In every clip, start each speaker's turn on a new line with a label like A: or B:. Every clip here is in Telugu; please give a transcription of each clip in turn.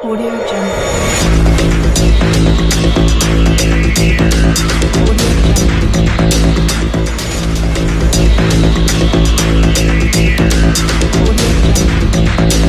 A: Audio Jungle. Audio Jungle. Audio Jungle.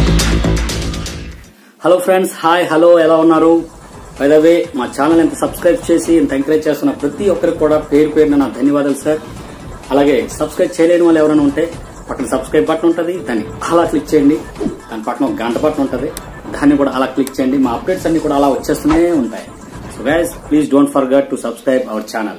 B: Hello friends hi hello ఎలా ఉన్నారు పైదవే మా ఛానల్ ఎంత సబ్స్క్రైబ్ చేసి ఇంత ఎంకరేజ్ చేస్తున్న ప్రతి ఒక్కరికి కూడా పేరు పేరున నా ధన్యవాదాలు సార్ అలాగే సబ్స్క్రైబ్ చేయలేని వాళ్ళు ఎవరైనా ఉంటే పక్కన సబ్స్క్రైబ్ బటన్ ఉంటుంది దాన్ని అలా క్లిక్ చేయండి దాని పక్కన ఒక గంట బటన్ ఉంటుంది దాన్ని కూడా అలా క్లిక్ చేయండి మా అప్డేట్స్ అన్ని కూడా అలా వచ్చేస్తూనే ఉంటాయి so guys please don't forget to subscribe our channel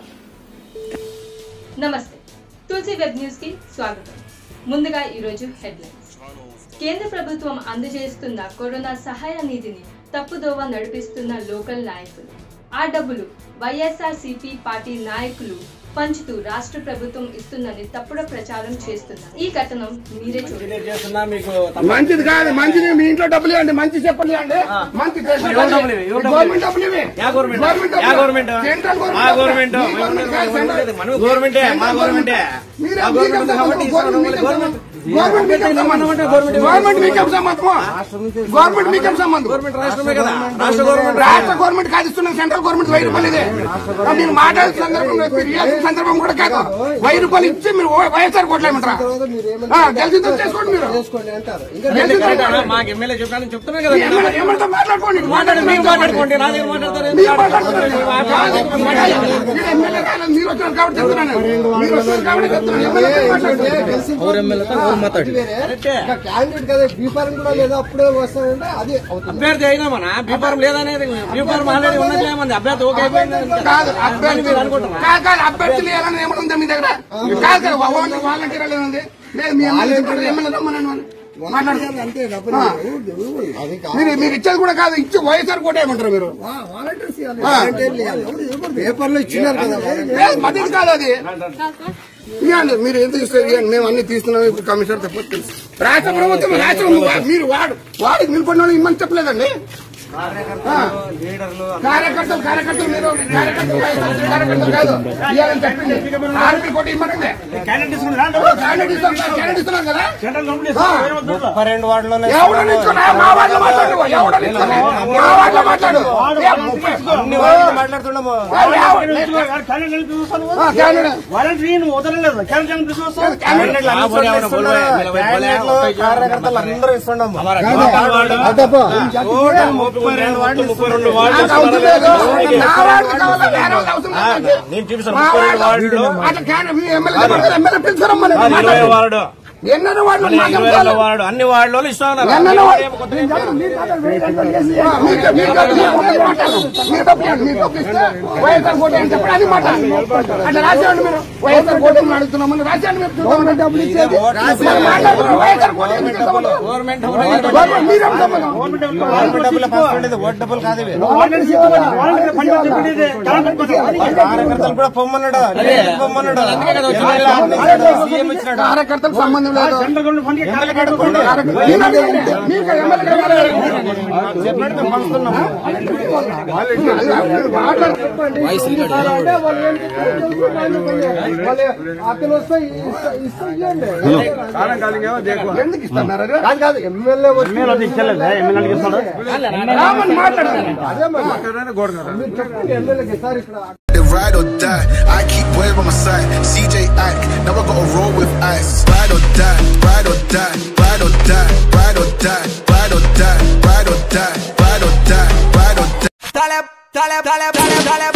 C: Namaste Tulasi web news కి స్వాగతం ముందుగా ఈరోజు హెడ్లైన్స్ కేంద్ర ప్రభుత్వం అందజేస్తున్న కరోనా సహాయ నిధిని తప్పుదోవ నడిపిస్తున్న లోకల్ నాయకులు ఆ డబ్బులు వైఎస్ఆర్ పార్టీ నాయకులు పంచుతూ రాష్ట్ర ప్రభుత్వం ఇస్తుందని తప్పుడు ప్రచారం చేస్తున్నారు ఈ కథనం మీరే చూడండి
D: చేస్తున్నా మీకు
E: మంచిది కాదు మంచిది మీ ఇంట్లో డబ్బులు ఇవ్వండి మంచి చెప్పండి అండి మంచి
D: ఎవరు డబ్బులు ఇవి? ఎవరు డబ్బులు
E: గవర్నమెంట్ డబ్బులు ఇవి
D: యా గవర్నమెంట్
E: గవర్నమెంట్
D: యా గవర్నమెంట్
E: సెంట్రల్
D: మా గవర్నమెంట్
E: మీ గవర్నమెంట్ కాదు, సెంట్రల్.
D: మన గవర్నమెంటే మా గవర్నమెంటే
E: మీరే
D: మా గవర్నమెంట్ కాబట్టి ఇస్తున్నాం
E: గవర్నమెంట్
D: గవర్నమెంట్
E: గవర్నమెంట్ మీకేం సంబంధం గవర్నమెంట్ మీకేం సంబంధం గవర్నమెంట్ మీకేం సంబంధం
D: గవర్నమెంట్ రాష్ట్రమే కదా రాష్ట్ర గవర్నమెంట్
E: రాష్ట్ర గవర్నమెంట్ కాదు ఇస్తున్నాం సెంట్రల్ గవర్నమెంట్ వెయ్యి రూపాయలు ఇదే మీరు మాట్లాడే సందర్భం మీరు రియాల్సిన సందర్భం కూడా కాదు వెయ్యి రూపాయలు ఇచ్చి మీరు వైఎస్ఆర్ కోట్లేమంటారా తెలిసిందో చేసుకోండి మీరు తెలిసిందో
D: కరెక్ట్ మాకు ఎమ్మెల్యే చెప్పాను చెప్తున్నా కదా నేను.
E: ఏమన్నా- ఏమన్నా మాట్లాడుకోండి
D: మాట్లాడండి మీరు మాట్లాడుకోండి నా దగ్గర మాట్లాడతారు
E: మీరు మాట్లాడుతున్నారు. మీరు ఎమ్మెల్యే కాదు, మీరు వచ్చారు కాబట్టి చెప్తున్నాను. మీరు వచ్చారు కాబట్టి చెప్తున్నాను. ఎమ్మెల్యే మాట్లాడుతున్నారు.
D: కరెక్టే.
F: క్యాండిడేట్ కదా బీఫారం కూడా లేదా అప్పుడే వస్తానంటే అది అవుతుంది
D: అభ్యర్థి అయినామనా బీఫారం లేదనేది బీఫారం ఆల్రెడీ ఉన్నట్లే ఏమంది అభ్యర్థి ఓకే అయిపోయింది
E: కాదు అభ్యర్థి
D: మీరు అనుకుంటున్నా
E: కాదు కాదు అభ్యర్థులు వేయాలని ఏమైనా ఉందా మీ దగ్గర కాదు కాదు వాలంటీర్ వాలంటీర్ ఉంది లేదు మీ ఎమ్మెల్యే చెప్పారు, ఎమ్మెల్యే రమ్మనండి వాళ్ళు. మాట్లాడుతున్నారు.
F: అంతే డబ్బులు
E: ఆ.
F: అది కాదు
E: మీరు మీరు ఇచ్చేది కూడా కాదు ఇచ్చి వైఎస్ఆర్ కోట ఏమంటారు మీరు
F: వాలంటీర్స్ ఇవ్వాలి వాలంటీర్లు ఇవ్వాలి పేపర్లో ఇచ్చినారు కదా
E: లేదు, మద్దతు కాదు అది ఇవ్వండి మీరు ఎంత ఇస్తారు ఇవ్వండి మేము అన్ని తీస్తున్నాం ఇప్పుడు కమిషనర్ తప్ప తెలుసు రాష్ట్ర ప్రభుత్వం రాష్ట్రం మీరు వాడు వాడికి నిలబడిన వాళ్ళు ఇమ్మని చెప్పలేదండి ఆ. కార్యకర్తలు కార్యకర్తలు మీరు కార్యకర్తలు కార్యకర్తలు కాదు ఇవ్వాలని చెప్పింది ఆర్మీ కోటి ఇమ్మనండి క్యాండిడేట్ ఇస్తాం క్యాండిడేట్ ఇస్తున్నాం కదా ఆ.
D: ముప్పై రెండు వార్డులోనే
E: ఎవడని ఇస్తున్నా? మా వాళ్ళు మాట్లాడు ఎవడని ఇస్తున్నా? మా వాళ్ళు మాట్లాడు ఏ, ముప్పై-
D: అన్ని వార్డులు మాట్లాడుతున్నాము
E: ఆ, ఎవడు- ఆ, క్యాండిడేట్
D: క్యాండిడేట్లు అన్ని చోట్ల ఇస్తున్నారు. క్యాండిడేట్లు, కార్యకర్తలు అందరూ ఇస్తున్నాము టోటల్ ముప్పై రెండు వార్డులు ముప్పై రెండు వార్డులు
E: నాకు అవసరం లేదు. నా వాడికి కావాలా? వేరే వాళ్ళకి అవసరం లేదు.
D: నేను చూపిస్తాను
E: మా
D: ముప్పై రెండు
E: వాడు-
D: వార్డులు
E: అట్లా క్యాండిడేట్ మీ ఎమ్మెల్యే చెప్పారు, ఎమ్మెల్యే పిలుచుకురమ్మని
D: ఇరవై
E: మాట్లాడు.
D: వార్డు
E: ఎన్నెన్నో వార్డులు
D: మళ్ళీ
E: మాకు
D: ఇరవై
E: అవసరం
D: రెండో
E: లేదు.
D: వార్డు అన్ని వార్డులో ఇస్తా ఉన్నారు
E: ఎన్నెన్నో వార్డు-
D: ఏం కొత్తగా ఏం లేదు.
E: ఆ, మీకు- మీకు- మీకు మాట్లాడు. మీరు తప్పు చేయండి. మీరు తప్పు ఇస్తే వైఎస్ఆర్ కోట అని చెప్పండి అది మాట్లాడండి అట్లా రాసేయండి మీరు వైఎస్ఆర్ కోట అడుగుతున్నామని రాసేయండి మీరు గవర్నమెంట్ డబ్బులు ఇచ్చేది మరి మాట్లాడుతున్నారు. వైఎస్ఆర్ కోట ఎందుకు ఇస్తామన్నారు?
D: గవర్నమెంట్
E: గవర్నమెంట్ మీరేం సంబంధం?
D: గవర్నమెంట్ డబ్బులు ఫస్ట్ ఉండేది ఓటు డబ్బులు కాదు ఇవి కార్యకర్తలు కూడా పొమ్మన్నాడు లీడర్లు పొమ్మన్నాడు అందుకే కదా వచ్చింది. సీఎం ఇచ్చినాడు
E: కార్యకర్తలకు సంబంధం లేదు
D: ఎమ్మెల్యే కడుక్కోండి.
E: మీకు ఎమ్మెల్యే కావాలి.
D: చెప్పినట్టు మేము పంచుతున్నాము
F: అంటే వాళ్ళు ఏం చెప్తారు? వాళ్ళు వాళ్ళు అతను వస్తే ఇస్తా- ఇస్తా ఇవ్వండి.
E: ఎందుకు ఇస్తున్నారు అది?
F: కాదు కాదు ఎమ్మెల్యే వచ్చి
E: రామని మాట్లాడండి
F: అదే మరి మీరు చెప్పండి ఎమ్మెల్యేకి సార్ ఇక్కడ
G: They ride or die. I keep boys by my side. CJ Ike, now I gotta roll with ice. Ride or die, ride or die, ride or die, ride or die, ride or die, ride or die, ride or die, ride or die.
H: Dale, dale, dale, dale, dale,